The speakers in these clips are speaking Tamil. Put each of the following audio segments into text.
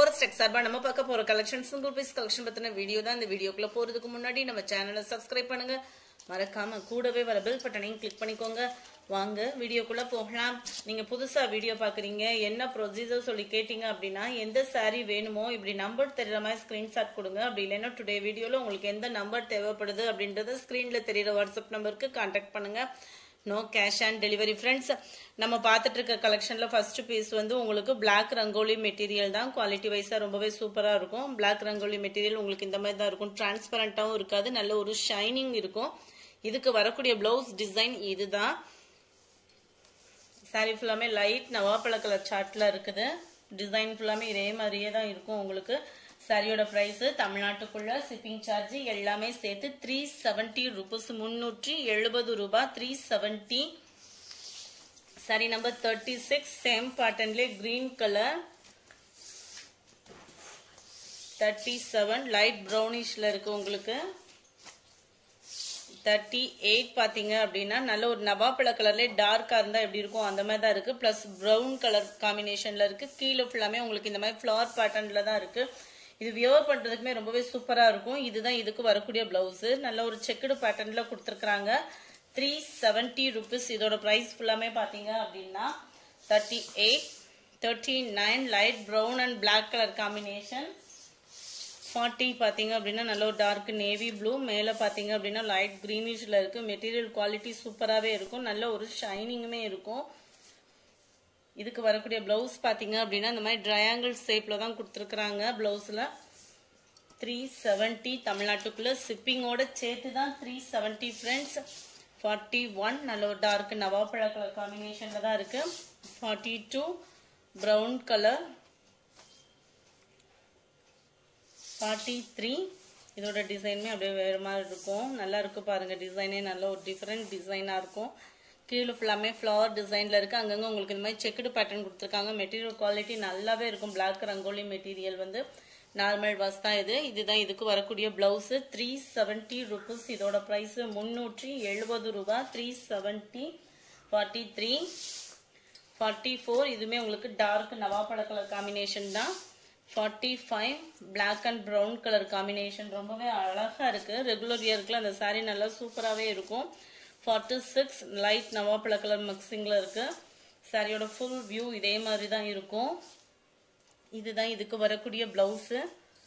ஃபாரஸ்ட் டெக் சார்பா நம்ம பார்க்க போற கலெக்ஷன் சிங்கிள் பீஸ் கலெக்ஷன் பத்தின வீடியோ தான் இந்த வீடியோக்குள்ள போறதுக்கு முன்னாடி நம்ம சேனலை சப்ஸ்கிரைப் பண்ணுங்க மறக்காம கூடவே வர பெல் பட்டனையும் கிளிக் பண்ணிக்கோங்க வாங்க வீடியோக்குள்ள போகலாம் நீங்க புதுசா வீடியோ பாக்குறீங்க என்ன ப்ரொசீஜர் சொல்லி கேட்டீங்க அப்படின்னா எந்த saree வேணுமோ இப்படி நம்பர் தெரியற மாதிரி ஸ்கிரீன்ஷாட் கொடுங்க அப்படி இல்லைன்னா டுடே வீடியோல உங்களுக்கு எந்த நம்பர் தேவைப்படுது அப்படின்றத ஸ்கிரீன்ல தெரியற வாட்ஸ்அப் நம்பருக்கு கான்டாக்ட் பண்ணுங்க no cash and delivery friends நம்ம பார்த்துட்டு இருக்க கலெக்ஷன்ல ஃபர்ஸ்ட் பீஸ் வந்து உங்களுக்கு Black ரங்கோலி மெட்டீரியல் தான் குவாலிட்டி வைஸா ரொம்பவே சூப்பரா இருக்கும் Black ரங்கோலி மெட்டீரியல் உங்களுக்கு இந்த மாதிரி தான் இருக்கும் டிரான்ஸ்பரண்டாவும் இருக்காது நல்ல ஒரு ஷைனிங் இருக்கும் இதுக்கு வரக்கூடிய பிளவுஸ் டிசைன் இதுதான் சாரி ஃபுல்லாமே லைட் நவாப்பழ கலர் சார்ட்ல இருக்குது டிசைன் ஃபுல்லாமே இதே மாதிரியே தான் இருக்கும் உங்களுக்கு சாரியோட பிரைஸ் தமிழ்நாட்டுக்குள்ள ஷிப்பிங் சார்ஜ் எல்லாமே சேர்த்து த்ரீ செவன்டி ருபீஸ் முன்னூற்றி எழுபது ரூபாய் three seventy sari number thirty six same பேட்டர்ன்லேயே green colour thirty seven light ப்ரௌனிஷ்ல இருக்கு உங்களுக்கு தேர்ட்டி எயிட் பார்த்தீங்க அப்படின்னா நல்ல ஒரு நவாப்பழ கலர்லேயே டார்க்காக இருந்தால் எப்படி இருக்கும் அந்த மாதிரி தான் இருக்குது ப்ளஸ் ப்ரௌன் கலர் காம்பினேஷனில் இருக்குது கீழே ஃபுல்லாமே உங்களுக்கு இந்த மாதிரி ஃப்ளவர் பேட்டர்னில் தான் இருக்குது இது வியர் பண்ணுறதுக்குமே ரொம்பவே சூப்பராக இருக்கும் இதுதான் இதுக்கு வரக்கூடிய ப்ளவுஸு நல்ல ஒரு செக்குடு பேட்டர்னில் கொடுத்துருக்குறாங்க த்ரீ செவன்ட்டி ருபீஸ் இதோட ப்ரைஸ் ஃபுல்லாமே பார்த்தீங்க அப்படின்னா thirty eight thirty nine light brown and black colour combination forty பார்த்தீங்க அப்படின்னா நல்ல ஒரு டார்க் நேவி ப்ளூ மேலே பார்த்தீங்க அப்படின்னா லைட் க்ரீனிஷில் இருக்கு மெட்டீரியல் குவாலிட்டி சூப்பராகவே இருக்கும் நல்ல ஒரு ஷைனிங்குமே இருக்கும் இதுக்கு வரக்கூடிய ப்ளவுஸ் பார்த்தீங்க அப்படின்னா இந்த மாதிரி ட்ரையாங்கிள் ஷேப்பில் தான் கொடுத்துருக்குறாங்க ப்ளவுஸில் த்ரீ செவன்ட்டி தமிழ்நாட்டுக்குள்ளே ஷிப்பிங்கோட சேர்த்து தான் three seventy friends forty one நல்ல ஒரு டார்க் நவாப்பழ கலர் காம்பினேஷனில் தான் இருக்குது forty two brown colour forty three இதோட டிசைனுமே அப்படியே வேறு மாதிரி இருக்கும் நல்லா இருக்கு பாருங்க டிசைனே நல்ல ஒரு டிஃப்ரெண்ட் டிசைனாக இருக்கும் கீழே ஃபுல்லாமே ஃப்ளவர் டிசைனில் இருக்குது அங்கங்கே உங்களுக்கு இந்த மாதிரி செக்குடு பேட்டர்ன் கொடுத்துருக்காங்க மெட்டீரியல் குவாலிட்டி நல்லாவே இருக்கும் பிளாக் ரங்கோலி மெட்டீரியல் வந்து நார்மல் வாஸ் தான் இது இதுதான் இதுக்கு வரக்கூடிய பிளவுஸு த்ரீ செவன்ட்டி ருபீஸ் இதோட ப்ரைஸு முந்நூற்றி எழுபது ரூபா three seventy forty three forty four இதுவுமே உங்களுக்கு டார்க் நவாப்பழ கலர் காம்பினேஷன் தான் forty five black and brown colour combination ரொம்பவே அழகாக இருக்குது ரெகுலர் இயர்க்குள்ள அந்த சாரீ நல்லா சூப்பராகவே இருக்கும் ஃபார்ட்டி சிக்ஸ் லைட் நவாப்பழ கலர் மிக்சிங்கில் இருக்குது சாரியோட ஃபுல் வியூ இதே மாதிரி தான் இருக்கும் இதுதான் இதுக்கு வரக்கூடிய ப்ளவுஸு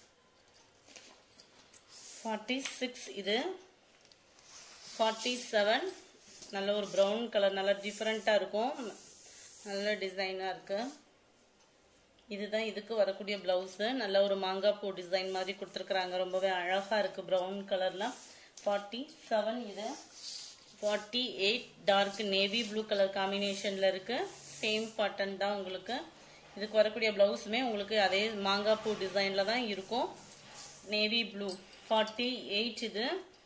ஃபார்ட்டி சிக்ஸ் இது ஃபார்ட்டி செவன் நல்ல ஒரு ப்ரௌன் கலர் நல்லா டிஃப்ரெண்ட்டாக இருக்கும் நல்ல டிசைனாக இருக்குது இதுதான் இதுக்கு வரக்கூடிய பிளவுஸு நல்ல ஒரு மாங்காய் பூ டிசைன் மாதிரி கொடுத்துருக்குறாங்க ரொம்பவே அழகாக இருக்குது ப்ரௌன் கலரில் ஃபார்ட்டி செவன் இது forty eight dark navy blue colour காம்பினேஷனில் இருக்குது சேம் பாட்டன் தான் உங்களுக்கு இதுக்கு வரக்கூடிய ப்ளவுஸுமே உங்களுக்கு அதே மாங்காய் பூ டிசைனில் தான் இருக்கும் நேவி ப்ளூ ஃபார்ட்டி எயிட் இது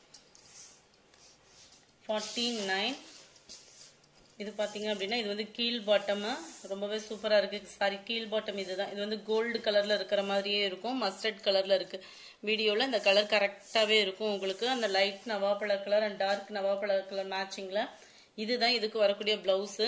ஃபார்ட்டி நைன் இது பார்த்தீங்க அப்படின்னா இது வந்து கீழ் பாட்டமு ரொம்பவே சூப்பராக இருக்குது சாரி கீழ் பாட்டம் இதுதான் இது வந்து கோல்டு கலரில் இருக்கிற மாதிரியே இருக்கும் மஸ்டர்ட் கலரில் இருக்குது வீடியோவில் இந்த கலர் கரெக்டாகவே இருக்கும் உங்களுக்கு அந்த லைட் நவாப்பழ கலர் அண்ட் டார்க் நவாப்பழ கலர் மேட்சிங்கில் இதுதான் இதுக்கு வரக்கூடிய blouse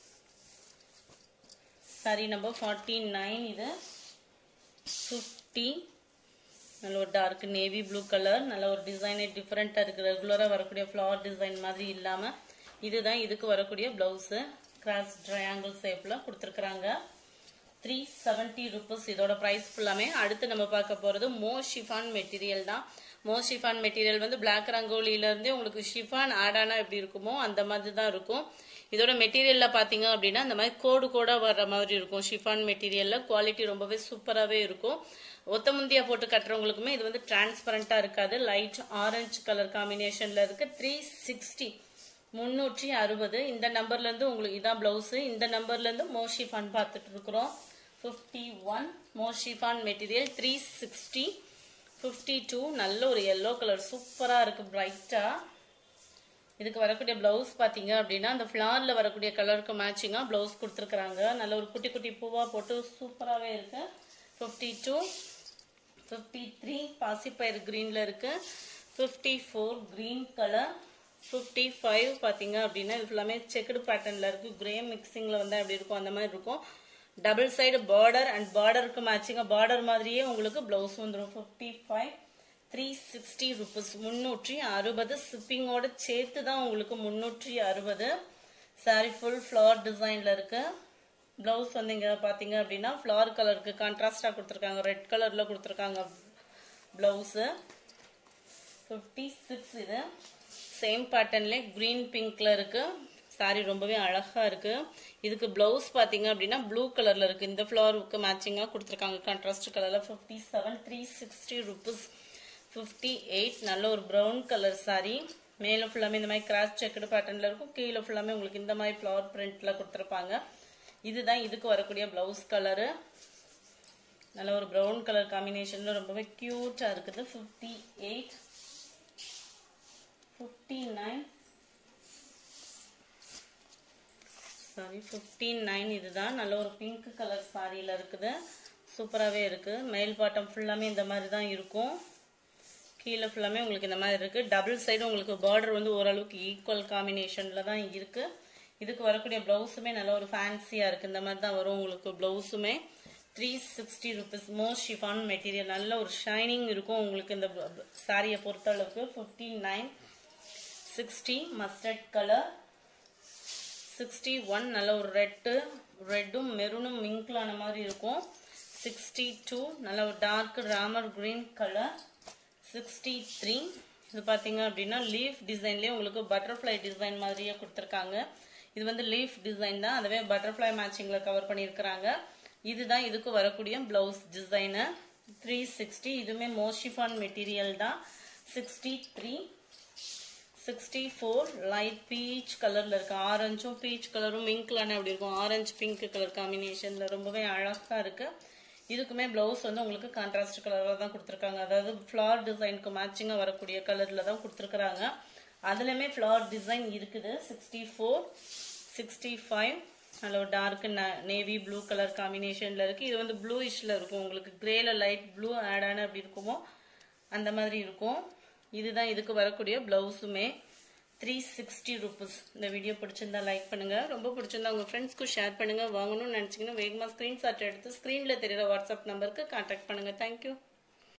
sari number forty nine இது ஃபிஃப்டி நல்ல ஒரு டார்க் நேவி ப்ளூ கலர் நல்ல ஒரு டிசைனே டிஃப்ரெண்ட்டாக இருக்குது ரெகுலராக வரக்கூடிய ஃப்ளவர் டிசைன் மாதிரி இல்லாமல் இதுதான் இதுக்கு வரக்கூடிய பிளவுஸு கிராஸ் ட்ரையாங்கிள் ஷேப்பில் கொடுத்துருக்குறாங்க த்ரீ செவன்ட்டி ருபீஸ் இதோட ப்ரைஸ் ஃபுல்லாமே அடுத்து நம்ம பார்க்க போகிறது மோ ஷிஃபான் மெட்டீரியல் தான் மோ ஷிஃபான் மெட்டீரியல் வந்து பிளாக் ரங்கோலியிலேருந்தே உங்களுக்கு ஷிஃபான் ஆட் ஆனால் எப்படி இருக்குமோ அந்த மாதிரி தான் இருக்கும் இதோட மெட்டீரியலில் பார்த்தீங்க அப்படின்னா அந்த மாதிரி கோடு கோடாக வர்ற மாதிரி இருக்கும் ஷிஃபான் மெட்டீரியலில் குவாலிட்டி ரொம்பவே சூப்பராகவே இருக்கும் ஒத்த முந்தியா போட்டு கட்டுறவங்களுக்குமே இது வந்து டிரான்ஸ்பரண்ட்டாக இருக்காது லைட் ஆரஞ்சு கலர் காம்பினேஷனில் இருக்குது த்ரீ சிக்ஸ்டி முந்நூற்றி அறுபது இந்த நம்பர்லேருந்து உங்களுக்கு இதான் ப்ளவுஸு இந்த நம்பர்லேருந்து மோஷிஃபான் பார்த்துட்டு இருக்கிறோம் fifty one moss chiffon material three sixty fifty two நல்ல ஒரு எல்லோ கலர் சூப்பராக இருக்குது பிரைட்டாக இதுக்கு வரக்கூடிய ப்ளவுஸ் பார்த்தீங்க அப்படின்னா அந்த ஃப்ளாரில் வரக்கூடிய கலருக்கு மேட்சிங்காக ப்ளவுஸ் கொடுத்துருக்குறாங்க நல்ல ஒரு குட்டி குட்டி பூவாக போட்டு சூப்பராகவே இருக்குது ஃபிஃப்டி டூ ஃபிஃப்டி த்ரீ பாசிப்பயிர் க்ரீனில் இருக்குது fifty four green colour fifty five பார்த்தீங்க அப்படின்னா இது ஃபுல்லாமே செக்குடு பேட்டர்னில் இருக்குது கிரே மிக்சிங்கில் வந்து அப்படி இருக்கும் அந்த மாதிரி இருக்கும் டபுள் சைடு பார்டர் அண்ட் பார்டருக்கு மேட்சிங்க பார்டர் மாதிரியே உங்களுக்கு பிளவுஸ் வந்துடும் fifty five three sixty rupees முந்நூற்றி அறுபது ஷிப்பிங்கோட சேர்த்து தான் உங்களுக்கு முந்நூற்றி அறுபது சாரி ஃபுல் ஃப்ளவர் டிசைன்ல இருக்கு பிளவுஸ் வந்து இங்க பாத்தீங்க அப்படின்னா ஃப்ளவர் கலருக்கு கான்ட்ராஸ்டா கொடுத்துருக்காங்க ரெட் கலர்ல கொடுத்துருக்காங்க பிளவுஸு ஃபிஃப்டி சிக்ஸ் இது சேம் பேட்டர்ன்ல கிரீன் பிங்க்ல இருக்கு சாரி ரொம்பவே அழகா இருக்கு இதுக்கு பிளவுஸ் பாத்தீங்க அப்படின்னா ப்ளூ கலர்ல இருக்கு இந்த ஃப்ளவருக்கு மேட்சிங்கா கொடுத்துருக்காங்க கான்ட்ராஸ்ட் கலர்ல fifty seven three sixty rupees fifty eight நல்ல ஒரு ப்ரௌன் கலர் சாரி மேலே ஃபுல்லாமே இந்த மாதிரி கிராஸ் செக்குடு பேட்டர்ன்ல இருக்கும் கீழே ஃபுல்லாமே உங்களுக்கு இந்த மாதிரி ஃப்ளவர் பிரிண்ட்ல கொடுத்துருப்பாங்க இதுதான் இதுக்கு வரக்கூடிய பிளவுஸ் கலரு நல்ல ஒரு ப்ரௌன் கலர் காம்பினேஷன்ல ரொம்பவே கியூட்டா இருக்குது fifty eight fifty nine sari fifty nine இதுதான் நல்ல ஒரு பிங்க் கலர் சாரியில் இருக்குது சூப்பராகவே இருக்குது மேல் பாட்டம் ஃபுல்லாமே இந்த மாதிரி தான் இருக்கும் கீழே ஃபுல்லாமே உங்களுக்கு இந்த மாதிரி இருக்குது டபுள் சைடு உங்களுக்கு பார்டர் வந்து ஓரளவுக்கு ஈக்குவல் காம்பினேஷனில் தான் இருக்குது இதுக்கு வரக்கூடிய ப்ளவுஸுமே நல்ல ஒரு ஃபேன்சியாக இருக்குது இந்த மாதிரி தான் வரும் உங்களுக்கு ப்ளவுஸுமே three sixty rupees most chiffon material நல்ல ஒரு ஷைனிங் இருக்கும் உங்களுக்கு இந்த சாரியை பொறுத்த அளவுக்கு fifty nine sixty mustard colour sixty one நல்ல ஒரு ரெட்டு ரெட்டும் மெரூனும் மிங்க்லான மாதிரி இருக்கும் சிக்ஸ்டி டூ நல்ல ஒரு dark Ramar green colour sixty three இது பார்த்தீங்க அப்படின்னா லீஃப் டிசைன்லேயே உங்களுக்கு பட்டர்ஃப்ளை டிசைன் மாதிரியே கொடுத்துருக்காங்க இது வந்து லீஃப் டிசைன் தான் அதுவே பட்டர்ஃப்ளை மேட்சிங்கில் கவர் பண்ணியிருக்கிறாங்க இதுதான் இதுக்கு வரக்கூடிய பிளவுஸ் டிசைனு த்ரீ சிக்ஸ்டி இதுவுமே மோஷிஃபான் மெட்டீரியல் தான் sixty three sixty four light peach கலர்ல இருக்கு ஆரஞ்சும் பீச் கலரும் மிங்க்லான அப்படி இருக்கும் ஆரஞ்சு பிங்க் கலர் காம்பினேஷன்ல ரொம்பவே அழகா இருக்கு இதுக்குமே பிளவுஸ் வந்து உங்களுக்கு கான்ட்ராஸ்ட் கலர்ல தான் கொடுத்துருக்காங்க அதாவது ஃப்ளவர் டிசைனுக்கு மேட்சிங்கா வரக்கூடிய கலர்ல தான் கொடுத்துருக்காங்க அதுலயுமே ஃப்ளவர் டிசைன் இருக்குது சிக்ஸ்டி ஃபோர் சிக்ஸ்டி ஃபைவ் நல்ல ஒரு டார்க் நேவி ப்ளூ கலர் காம்பினேஷன்ல இருக்கு இது வந்து ப்ளூயிஷ்ல இருக்கும் உங்களுக்கு கிரேல லைட் ப்ளூ ஆட் ஆன அப்படி இருக்குமோ அந்த மாதிரி இருக்கும் இதுதான் இதுக்கு வரக்கூடிய பிளவுஸுமே த்ரீ சிக்ஸ்டி ருபீஸ் இந்த வீடியோ பிடிச்சிருந்தா லைக் பண்ணுங்க ரொம்ப பிடிச்சிருந்தா உங்க ஃப்ரெண்ட்ஸ்க்கு ஷேர் பண்ணுங்க வாங்கணும்னு நினைச்சீங்கன்னா வேகமா ஸ்கிரீன்ஷாட் எடுத்து ஸ்கிரீன்ல தெரியுற வாட்ஸ்அப் நம்பருக்கு கான்டாக்ட் பண்ணுங்க தேங்க்யூ